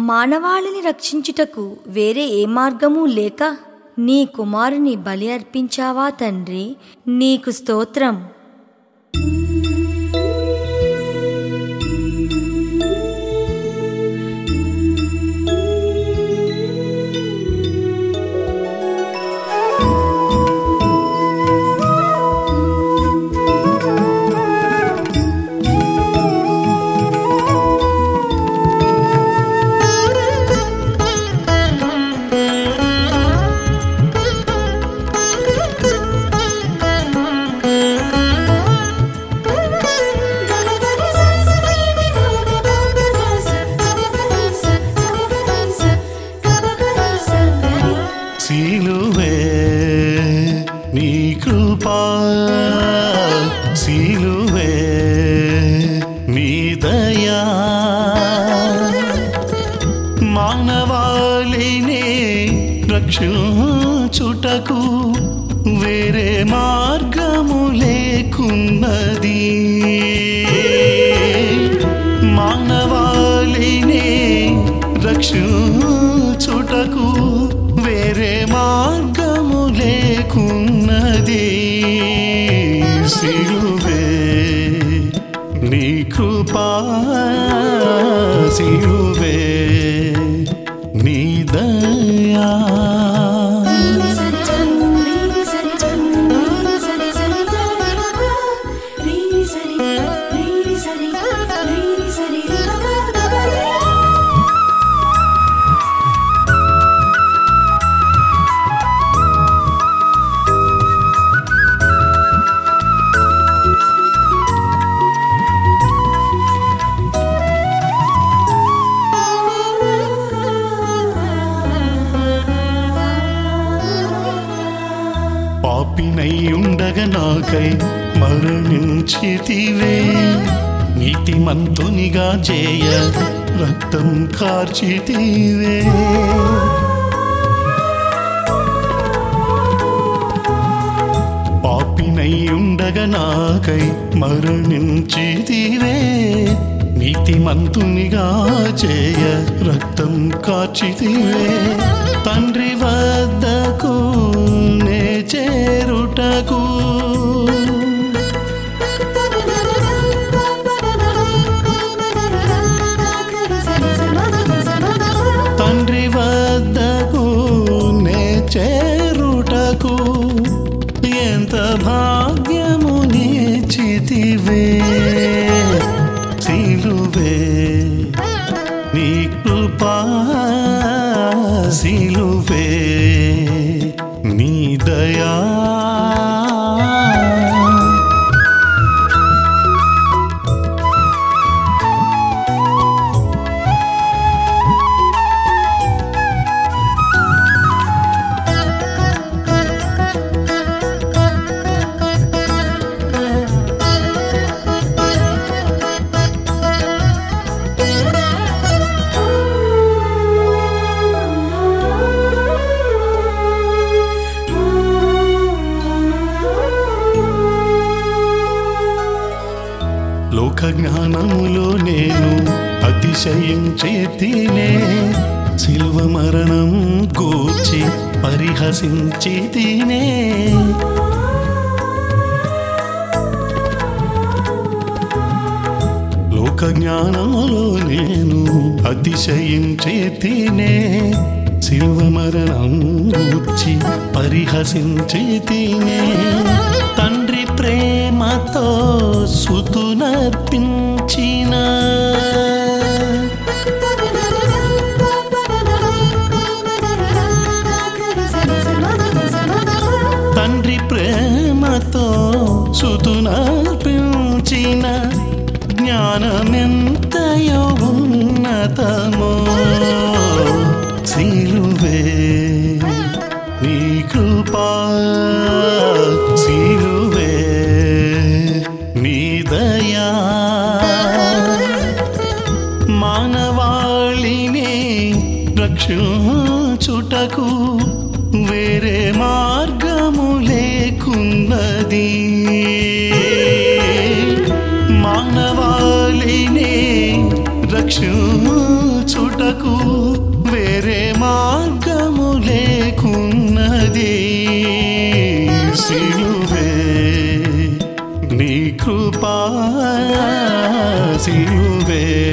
మానవాళిని రక్షించుటకు వేరే ఏ మార్గమూ లేక నీ కుమారుని బలి అర్పించావా తండ్రి నీకు స్తోత్రం సిలువే నీ కృపా సిలువే నీ దయా మానవాళిని రక్షించుటకు వేరే మార్గము లేకున్నది మానవాళిని రక్షించుటకు వేరే మార్గము లేకున్నది సిలువే నీ కృపా సిలువే నీ దయా పాపినై ఉండగా నాకై మరణించితివే నీతిమంతునిగా చేయ రక్తం కార్చితివే పాపినై ఉండగా నాకై మరణించితివే నీతిమంతునిగా చేయ రక్తం కార్చితివే తండ్రి వద్దకు నే చేరుటకు తండ్రి వద్దకు నే చేరుటకు ఎంత భాగ్యము నీచితివే సిలువే నీ కృపా సిలువే నీ దయా లోక జ్ఞానములో నేను అతిశయించే తినే శిల్వ మరణం గూర్చి పరిహసించి తినే లోక జ్ఞానములో నేను అతిశయించే తినే శిల్వ మరణం గూర్చి పరిహసించి తినే తండ్రి ప్రేమతో సుతునర్పించిన తండ్రి ప్రేమతో సుతునర్పించిన జ్ఞానమెంతయో ఉన్నతమో సిలువే నీ కృపా సిలువే నీ దయా మానవాళిని రక్షించుటకు వేరే మార్గము లేకున్నది మానవాళిని రక్షించుటకు నాకు వేరే మార్గము లేకున్నది సిలువే నీ కృపా సిలువే